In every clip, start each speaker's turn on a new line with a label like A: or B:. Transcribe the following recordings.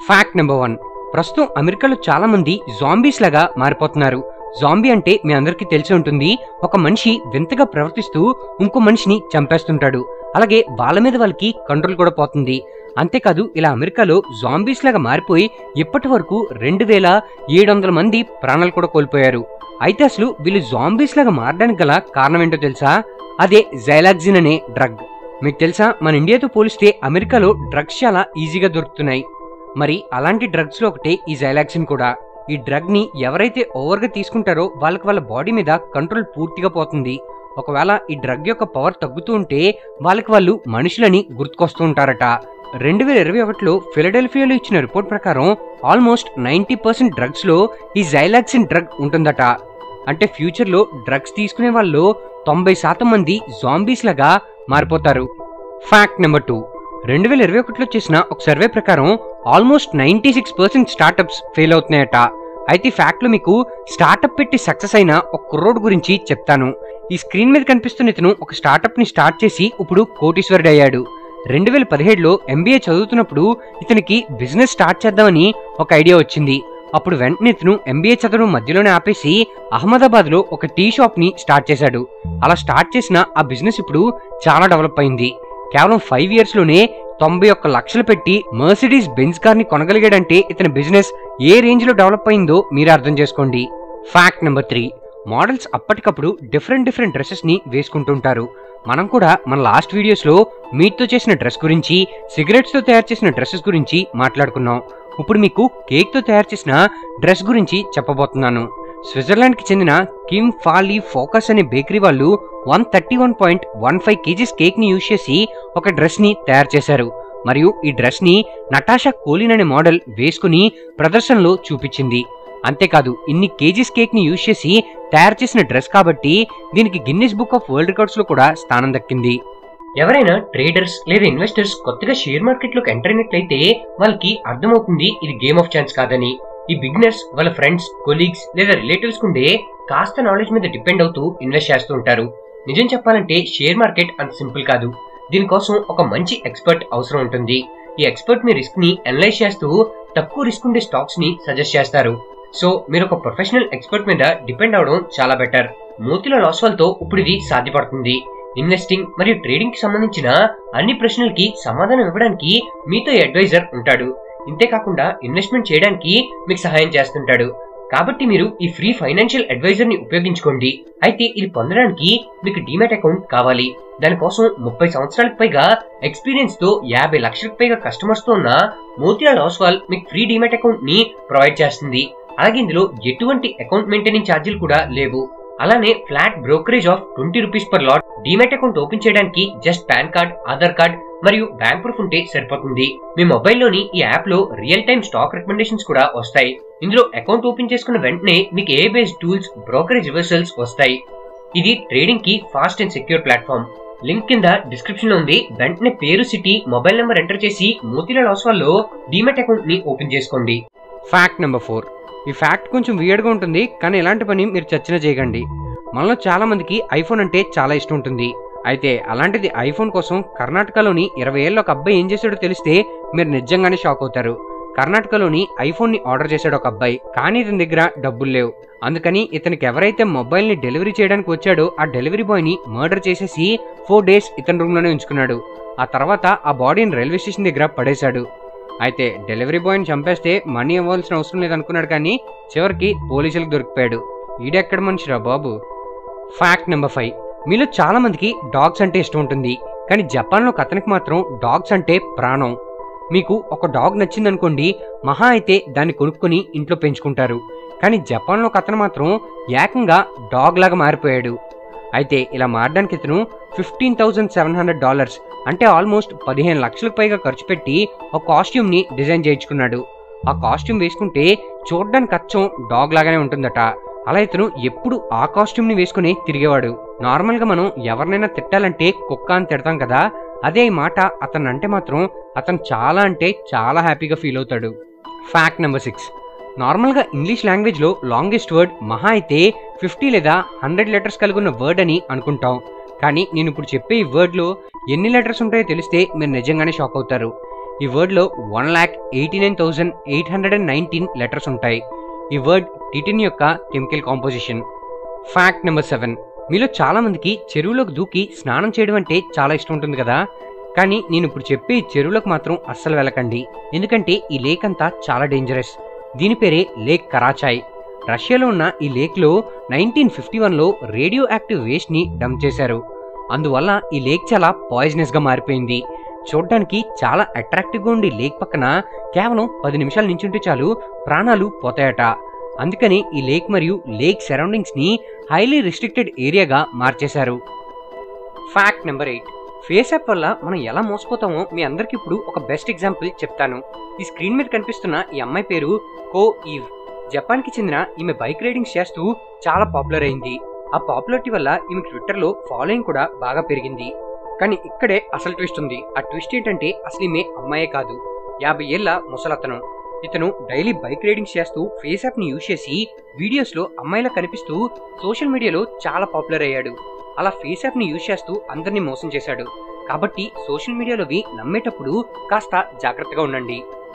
A: fact number one ప్రస్తుతం అమెరికాలో చాలా మంది జాంబీస్ లాగా మారిపోతున్నారు జాంబీ అంటే మీ అందరికీ తెలిసి ఉంటుంది ఒక మనిషి వింతగా ప్రవర్తిస్తూ ఇంకో మనిషిని చంపేస్తుంటాడు అలాగే వాళ్ళ మీద వాళ్ళకి కంట్రోల్ కూడా పోతుంది అంతేకాదు ఇలా అమెరికాలో జాంబీస్ లాగా మారిపోయి ఇప్పటి వరకు రెండు వేల ఏడు వందల మంది ప్రాణాలు కూడా కోల్పోయారు అయితే అసలు వీళ్ళు జాంబీస్ లాగా మారడానికి గల కారణం ఏంటో తెలుసా అదే జైలాక్సిన్ అనే డ్రగ్ మీకు తెలుసా మన ఇండియాతో పోలిస్తే అమెరికాలో డ్రగ్స్ చాలా ఈజీగా దొరుకుతున్నాయి మరి అలాంటి డ్రగ్స్ లో ఒకటే ఈ జైలాక్సిన్ కూడా ఈ డ్రగ్ ని ఎవరైతే ఓవర్గా తీసుకుంటారో వాళ్ళకి వాళ్ళ బాడీ మీద కంట్రోల్ పూర్తిగా పోతుంది ఒకవేళ ఈ డ్రగ్ యొక్క పవర్ తగ్గుతూ ఉంటే వాళ్ళకి వాళ్ళు మనుషులని గుర్తుకొస్తూ ఉంటారట రెండు వేల ఇరవై ఒకటిలో ఫిలడెల్ఫియాలో ఇచ్చిన రిపోర్ట్ ప్రకారం ఆల్మోస్ట్ నైంటీ పర్సెంట్ డ్రగ్స్ లో ఈ జైలాక్సిన్ డ్రగ్ ఉంటుందట అంటే ఫ్యూచర్ లో డ్రగ్స్ తీసుకునే వాళ్ళు తొంభై శాతం మంది జాంబీస్ లాగా మారిపోతారు ఫ్యాక్ట్ నెంబర్ టూ రెండు వేల ఇరవై ఒకటిలో చేసిన ఒక సర్వే ప్రకారం almost ninety six percent startups fail అవుతున్నాయట అయితే ఈ fact లో మీకు స్టార్టప్ పెట్టి సక్సెస్ అయిన ఒక కుర్రోడ్ గురించి చెప్తాను ఈ స్క్రీన్ మీద కనిపిస్తున్న ఇతను ఒక స్టార్టప్ ని స్టార్ట్ చేసి ఇప్పుడు కోటీశ్వరుడు అయ్యాడు రెండు వేల పదిహేడులో ఎంబీఏ చదువుతున్నప్పుడు ఇతనికి బిజినెస్ స్టార్ట్ చేద్దామని ఒక ఐడియా వచ్చింది అప్పుడు వెంటనే ఇతను ఎంబీఏ చదవడం మధ్యలోనే ఆపేసి అహ్మదాబాద్ లో ఒక టీ షాప్ ని స్టార్ట్ చేశాడు అలా స్టార్ట్ చేసిన ఆ బిజినెస్ ఇప్పుడు చాలా డెవలప్ అయింది కేవలం ఫైవ్ ఇయర్స్ లోనే తొంభై ఒక్క లక్షలు పెట్టి మర్సిడీస్ బెంజ్ కార్ ని కొనగలిగాడంటే ఇతని బిజినెస్ ఏ రేంజ్ లో డెవలప్ అయిందో మీరు అర్థం చేసుకోండి ఫ్యాక్ట్ నెంబర్ త్రీ మోడల్స్ అప్పటికప్పుడు డిఫరెంట్ డిఫరెంట్ డ్రెస్సెస్ ని వేసుకుంటుంటారు మనం కూడా మన లాస్ట్ వీడియోస్ లో మీట్ తో చేసిన డ్రెస్ గురించి సిగరెట్స్ తో తయారు చేసిన డ్రెస్సెస్ గురించి మాట్లాడుకున్నాం ఇప్పుడు మీకు కేక్ తో తయారు చేసిన డ్రెస్ గురించి చెప్పబోతున్నాను స్విట్జర్లాండ్ కి చెందిన కిమ్ ఫాలీ ఫోకస్ అనే బేకరీ వాళ్ళు one thirty one point one five kgs cake ని యూజ్ చేసి ఒక డ్రెస్ ని తయారు చేశారు మరియు ఈ డ్రెస్ ని నటాషా కోలిన్ అనే మోడల్ వేసుకుని ప్రదర్శనలో చూపించింది అంతేకాదు ఇన్ని కేజీస్ కేక్ ని యూజ్ చేసి తయారు చేసిన డ్రెస్ కాబట్టి దీనికి Guinness book of world records లో కూడా స్థానం దక్కింది ఎవరైనా ట్రేడర్స్ లేదా ఇన్వెస్టర్స్ కొత్తగా షేర్ మార్కెట్ లోకి ఎంటర్ అయినట్లయితే వాళ్ళకి అర్థమవుతుంది ఇది గేమ్ ఆఫ్ ఛాన్స్ కాదని ఈ బిగినర్స్ వాళ్ళ ఫ్రెండ్స్ కొలీగ్స్ లేదా రిలేటివ్స్ కుండే కాస్త నాలెడ్జ్ మీద డిపెండ్ అవుతూ ఇన్వెస్ట్ చేస్తూ ఉంటారు నిజం చెప్పాలంటే షేర్ మార్కెట్ అంత సింపుల్ కాదు దీనికోసం ఒక మంచి ఎక్స్పర్ట్ అవసరం ఉంటుంది ఈ ఎక్స్పర్ట్ మీ రిస్క్ ని అనలైజ్ చేస్తూ తక్కువ రిస్క్ ఉండే స్టాక్స్ ని సజెస్ట్ చేస్తారు సో మీరు ఒక ప్రొఫెషనల్ ఎక్స్పర్ట్ మీద డిపెండ్ అవడం చాలా బెటర్ మోతిలాల్ ఆస్వాల్ తో ఇప్పుడు ఇది సాధ్యపడుతుంది ఇన్వెస్టింగ్ మరియు ట్రేడింగ్ కి సంబంధించిన అన్ని ప్రశ్నలకి సమాధానం ఇవ్వడానికి మీతో అడ్వైజర్ ఉంటాడు ఇంతేకాకుండా ఇన్వెస్ట్మెంట్ చేయడానికి మీకు సహాయం చేస్తుంటాడు కాబట్టి మీరు ఈ ఫ్రీ ఫైనాన్షియల్ అడ్వైజర్ ని ఉపయోగించుకోండి అయితే ఇది పొందడానికి మీకు డిమాట్ అకౌంట్ కావాలి దానికోసం ముప్పై సంవత్సరాలకు పైగా ఎక్స్పీరియన్స్ తో యాభై లక్షలకు పైగా కస్టమర్స్ తో ఉన్న మోతిలాల్ ఆస్వాల్ మీకు ఫ్రీ డిమాట్ అకౌంట్ ని ప్రొవైడ్ చేస్తుంది అలాగే ఇందులో ఎటువంటి అకౌంట్ మెయింటెనింగ్ ఛార్జీలు కూడా లేవు అలానే flat brokerage of twenty rupees per lot demat account open చేయడానికి just pan card Aadhaar card మరియు బ్యాంక్ ప్రూఫ్ ఉంటే సరిపోతుంది మీ మొబైల్లోని ఈ యాప్ లో రియల్ టైమ్ స్టాక్ రికమెండేషన్స్ కూడా వస్తాయి ఇందులో అకౌంట్ ఓపెన్ చేసుకున్న వెంటనే మీకు A based tools brokerage reversals వస్తాయి ఇది ట్రేడింగ్ కి fast and secure platform link కింద డిస్క్రిప్షన్ లో ఉంది వెంటనే పేరు సిటీ మొబైల్ నెంబర్ ఎంటర్ చేసి మోతిలాల్ ఆస్వాల్ లో డిమాట్ అకౌంట్ ని ఓపెన్ చేసుకోండి ఫ్యాక్ట్ నెంబర్ ఫోర్ ఈ ఫ్యాక్ట్ కొంచెం వియర్డ్గా ఉంటుంది కానీ ఎలాంటి పని మీరు చర్చన చేయకండి మనలో చాలా మందికి ఐఫోన్ అంటే చాలా ఇష్టం ఉంటుంది అయితే అలాంటిది ఐఫోన్ కోసం కర్ణాటకలోని ఇరవై ఏళ్ళ ఒక అబ్బాయి ఏం చేశాడో తెలిస్తే మీరు నిజంగానే షాక్ అవుతారు కర్ణాటకలోని ఐఫోన్ ని ఆర్డర్ చేశాడు ఒక అబ్బాయి కానీ ఇతని దగ్గర డబ్బులు లేవు అందుకని ఇతనికి ఎవరైతే మొబైల్ ని డెలివరీ చేయడానికి వచ్చాడో ఆ డెలివరీ బాయ్ ని మర్డర్ చేసేసి ఫోర్ డేస్ ఇతని రూమ్ లోనే ఉంచుకున్నాడు ఆ తర్వాత ఆ బాడీని రైల్వే స్టేషన్ దగ్గర పడేశాడు అయితే డెలివరీ బాయ్ని చంపేస్తే మనీ ఇవ్వాల్సిన అవసరం లేదనుకున్నాడు కానీ చివరికి పోలీసులకు దొరికిపోయాడు ఈడెక్కడ మనిషిరా బాబు ఫ్యాక్ట్ నెంబర్ ఫైవ్ మీలో చాలా మందికి డాగ్స్ అంటే ఇష్టం ఉంటుంది కానీ జపాన్లో ఒక అతనికి మాత్రం డాగ్స్ అంటే ప్రాణం మీకు ఒక డాగ్ నచ్చిందనుకోండి మహా అయితే దాన్ని కొనుక్కొని ఇంట్లో పెంచుకుంటారు కానీ జపాన్లో ఒక అతను మాత్రం ఏకంగా డాగ్ లాగా మారిపోయాడు అయితే ఇలా మారడానికి ఇతను fifteen thousand seven hundred dollars అంటే ఆల్మోస్ట్ పదిహేను లక్షలకు పైగా ఖర్చు పెట్టి ఒక కాస్ట్యూమ్ ని డిజైన్ చేయించుకున్నాడు ఆ కాస్ట్యూమ్ వేసుకుంటే చూడడానికి అచ్చం డాగ్ లాగానే ఉంటుందట అలా ఇతను ఎప్పుడు ఆ కాస్ట్యూమ్ ని వేసుకుని తిరిగేవాడు నార్మల్ గా మనం ఎవరినైనా తిట్టాలంటే కుక్క అని తిడతాం కదా అదే ఈ మాట అతను అంటే మాత్రం అతను చాలా అంటే చాలా హ్యాపీగా ఫీల్ అవుతాడు ఫ్యాక్ట్ నెంబర్ సిక్స్ నార్మల్గా ఇంగ్లీష్ లాంగ్వేజ్లో లాంగెస్ట్ వర్డ్ మహా అయితే ఫిఫ్టీ లేదా హండ్రెడ్ లెటర్స్ కలిగి ఉన్న వర్డ్ అని అనుకుంటాం కానీ నేను ఇప్పుడు చెప్పే ఈ వర్డ్లో ఎన్ని లెటర్స్ ఉంటాయో తెలిస్తే మీరు నిజంగానే షాక్ అవుతారు ఈ వర్డ్లో one lakh eighty nine thousand eight hundred and nineteen letters ఉంటాయి ఈ వర్డ్ టిటిన్ యొక్క chemical composition fact number seven మీలో చాలా మందికి చెరువులోకి దూకి స్నానం చేయడం అంటే చాలా ఇష్టం ఉంటుంది కదా కానీ నేను ఇప్పుడు చెప్పే ఈ చెరువులకు మాత్రం అస్సలు వెళ్ళకండి ఎందుకంటే ఈ లేక్ అంతా చాలా డేంజరస్ దీని పేరే లేక్ కరాచాయ్ రష్యాలో ఉన్న ఈ లేక్లో నైన్టీన్ ఫిఫ్టీ వన్లో రేడియో యాక్టివ్ వేస్ట్ని డంప్ చేశారు అందువల్ల ఈ లేక్ చాలా పాయిజనస్గా మారిపోయింది చూడడానికి చాలా అట్రాక్టివ్గా ఉండే లేక్ పక్కన కేవలం పది నిమిషాలు నించుంటే చాలు ప్రాణాలు పోతాయట అందుకని ఈ లేక్ మరియు లేక్ సరౌండింగ్స్ని హైలీ రిస్ట్రిక్టెడ్ ఏరియాగా మార్చేశారు fact number eight face app వల్ల మనం ఎలా మోసపోతామో మీ అందరికి ఇప్పుడు ఒక బెస్ట్ ఎగ్జాంపుల్ చెప్తాను ఈ స్క్రీన్ మీద కనిపిస్తున్న ఈ అమ్మాయి పేరు కో ఈవ్ జపాన్కి చెందిన ఈమె బైక్ రైడింగ్ చేస్తూ చాలా పాపులర్ అయింది ఆ పాపులారిటీ వల్ల ఈమె ట్విట్టర్లో ఫాలోయింగ్ కూడా బాగా పెరిగింది కానీ ఇక్కడే అసలు ట్విస్ట్ ఉంది ఆ ట్విస్ట్ ఏంటంటే అసలు ఈమె అమ్మాయే కాదు యాభై ఏళ్ల ముసలతను ఇతను డైలీ బైక్ రైడింగ్ చేస్తూ ఫేస్ యాప్ ని యూజ్ చేసి వీడియోస్ లో అమ్మాయిలా కనిపిస్తూ సోషల్ మీడియాలో చాలా పాపులర్ అయ్యాడు అలా ఫేస్ యాప్ ని యూజ్ చేస్తూ అందరినీ మోసం చేశాడు కాబట్టి సోషల్ మీడియాలోవి నమ్మేటప్పుడు కాస్త జాగ్రత్తగా ఉండండి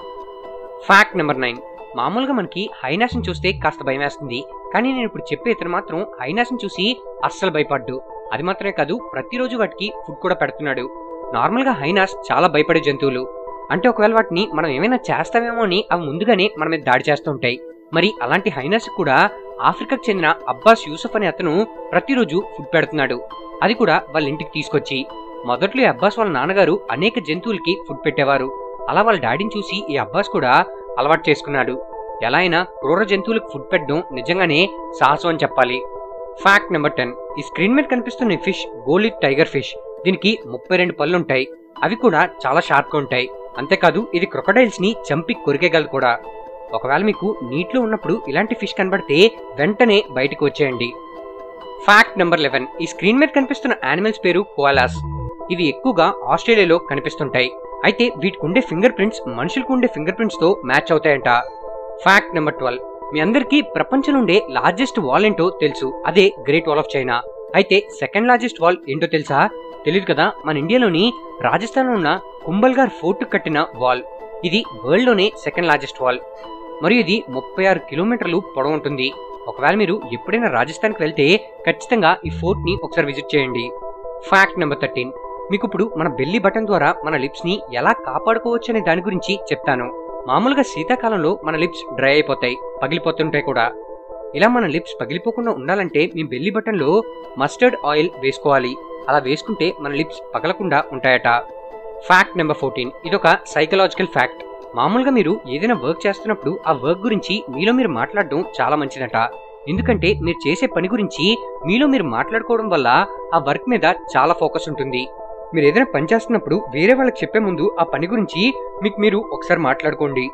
A: ఫ్యాక్ట్ నెంబర్ నైన్ మామూలుగా మనకి హైనాస్ని చూస్తే కాస్త భయం వేస్తుంది కానీ నేను ఇప్పుడు చెప్పే ఇతను మాత్రం హైనాస్ని చూసి అస్సలు భయపడ్డు అది మాత్రమే కాదు ప్రతిరోజు వాటికి ఫుడ్ కూడా పెడుతున్నాడు నార్మల్గా హైనాస్ చాలా భయపడే జంతువులు అంటే ఒకవేళ వాటిని మనం ఏమైనా చేస్తామేమో అని అవి ముందుగానే మన మీద దాడి చేస్తుంటాయి మరి అలాంటి హైనాస్ కూడా ఆఫ్రికాకు చెందిన అబ్బాస్ యూసఫ్ అనే అతను ప్రతిరోజు ఫుడ్ పెడుతున్నాడు అది కూడా వాళ్ళ ఇంటికి తీసుకొచ్చి మొదట్లో ఈ అబ్బాస్ వాళ్ళ నాన్నగారు అనేక జంతువులకి ఫుడ్ పెట్టేవారు అలా వాళ్ళ డాడీని చూసి ఈ అబ్బాస్ కూడా అలవాటు చేసుకున్నాడు ఎలా అయినా క్రూర జంతువులకు ఫుడ్ పెట్టడం నిజంగానే సాహసం అని చెప్పాలి ఫ్యాక్ట్ నెంబర్ టెన్ ఈ స్క్రీన్ మీద కనిపిస్తున్న ఈ ఫిష్ గోలిడ్ టైగర్ ఫిష్ దీనికి ముప్పై రెండు పళ్ళు ఉంటాయి అవి కూడా చాలా షార్ప్గా ఉంటాయి అంతేకాదు ఇది క్రొకడైల్స్ ని చంపి కొరికేగలదు కూడా ఒకవేళ మీకు నీటిలో ఉన్నప్పుడు ఇలాంటి ఫిష్ కనబడితే వెంటనే బయటకు వచ్చేయండి ఫ్యాక్ట్ నెంబర్ లెవెన్ ఈ స్క్రీన్ మీద కనిపిస్తున్న యానిమల్స్ పేరు కోలాస్ ఇవి ఎక్కువగా ఆస్ట్రేలియాలో కనిపిస్తుంటాయి అయితే వీటికి ఉండే ఫింగర్ ప్రింట్స్ మనుషులకు ఉండే ఫింగర్ ప్రింట్స్ తో మ్యాచ్ అవుతాయంట ఫ్యాక్ట్ నెంబర్ ట్వెల్వ్ మీ అందరికీ ప్రపంచంలో ఉండే లార్జెస్ట్ వాల్ ఏంటో తెలుసు అదే గ్రేట్ వాల్ ఆఫ్ చైనా అయితే సెకండ్ లార్జెస్ట్ వాల్ ఏంటో తెలుసా తెలియదు కదా మన ఇండియాలోని రాజస్థాన్ ఉన్న కుంభల్గార్ ఫోర్ట్ కట్టిన వాల్ ఇది వరల్డ్ లోనే సెకండ్ లార్జెస్ట్ వాల్ మరియు ఇది ముప్పై ఆరు కిలోమీటర్లు పొడవు ఉంటుంది ఒకవేళ మీరు ఎప్పుడైనా రాజస్థాన్కి వెళ్తే ఖచ్చితంగా ఈ ఫోర్ట్ ని ఒకసారి విజిట్ చేయండి ఫ్యాక్ట్ నెంబర్ థర్టీన్ మీకు ఇప్పుడు మన బెల్లి బటన్ ద్వారా మన లిప్స్ ని ఎలా కాపాడుకోవచ్చు అనే దాని గురించి చెప్తాను మామూలుగా శీతాకాలంలో మన లిప్స్ డ్రై అయిపోతాయి పగిలిపోతుంటాయి కూడా ఇలా మన లిప్స్ పగిలిపోకుండా ఉండాలంటే మీ బెల్లి బటన్లో మస్టర్డ్ ఆయిల్ వేసుకోవాలి అలా వేసుకుంటే మన లిప్స్ పగలకుండా ఉంటాయట ఫ్యాక్ట్ నెంబర్ ఫోర్టీన్ ఇదొక సైకలాజికల్ ఫ్యాక్ట్ మామూలుగా మీరు ఏదైనా వర్క్ చేస్తున్నప్పుడు ఆ వర్క్ గురించి మీలో మీరు మాట్లాడడం చాలా మంచిదట ఎందుకంటే మీరు చేసే పని గురించి మీలో మీరు మాట్లాడుకోవడం వల్ల ఆ వర్క్ మీద చాలా ఫోకస్ ఉంటుంది మీరు ఏదైనా పని చేస్తున్నప్పుడు వేరే వాళ్ళకి చెప్పే ముందు ఆ పని గురించి మీకు మీరు ఒకసారి మాట్లాడుకోండి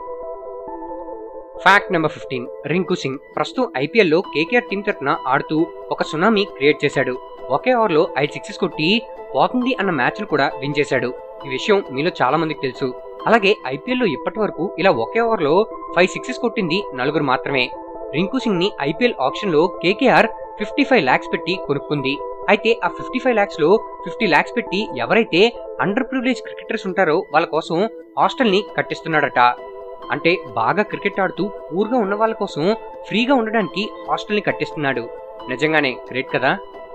A: fact number fifteen Rinku Singh ప్రస్తుతం ఐపీఎల్లో కేకేఆర్ టీం తరఫున ఆడుతూ ఒక సునామీ క్రియేట్ చేశాడు ఒకే ఓవర్లో ఐదు సిక్సెస్ కొట్టి పోతుంది అన్న మ్యాచ్ను కూడా విన్ చేశాడు ఈ విషయం మీలో చాలా మందికి తెలుసు అలాగే ఐపీఎల్లో ఇప్పటి వరకు ఇలా ఒకే ఓవర్లో ఫైవ్ సిక్సెస్ కొట్టింది నలుగురు మాత్రమే రింకు సింగ్ ని ఐపీఎల్ ఆప్షన్ లో కేకేఆర్ ఫిఫ్టీ ఫైవ్ ల్యాక్స్ పెట్టి కొనుక్కుంది అయితే ఆ ఫిఫ్టీ ఫైవ్ ల్యాక్స్ లో ఫిఫ్టీ ల్యాక్స్ పెట్టి ఎవరైతే అండర్ ప్రివిలేజ్ క్రికెటర్స్ ఉంటారో వాళ్ళ కోసం హాస్టల్ ని కట్టిస్తున్నాడట అంటే బాగా క్రికెట్ ఆడుతూ ఊరుగా ఉన్న వాళ్ళ కోసం ఫ్రీగా ఉండడానికి హాస్టల్ ని కట్టిస్తున్నాడు నిజంగానే గ్రేట్ కదా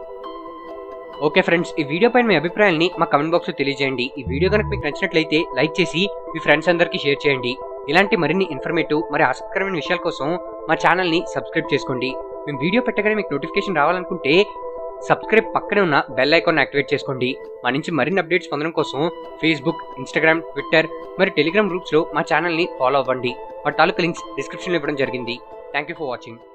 A: ఓకే ఫ్రెండ్స్ ఈ వీడియో పైన మీ అభిప్రాయాల్ని మా కమెంట్ బాక్స్ లో తెలియజేయండి ఈ వీడియో కనుక మీకు నచ్చినట్లయితే లైక్ చేసి మీ ఫ్రెండ్స్ అందరికీ షేర్ చేయండి ఇలాంటి మరిన్ని ఇన్ఫర్మేటివ్ మరి ఆసక్తికరమైన విషయాల కోసం మా ఛానల్ ని సబ్స్క్రైబ్ చేసుకోండి మేము వీడియో పెట్టగానే మీకు నోటిఫికేషన్ రావాలనుకుంటే సబ్స్క్రైబ్ పక్కనే ఉన్న బెల్ ఐకాన్ యాక్టివేట్ చేసుకోండి మా నుంచి మరిన్ని అప్డేట్స్ పొందడం కోసం ఫేస్బుక్ ఇన్స్టాగ్రామ్ ట్విట్టర్ మరి టెలిగ్రామ్ గ్రూప్స్ లో మా ఛానల్ ని ఫాలో అవ్వండి మా తాలూకా లింక్స్ డిస్క్రిప్షన్ లో ఇవ్వడం జరిగింది థ్యాంక్ యూ ఫర్ వాచింగ్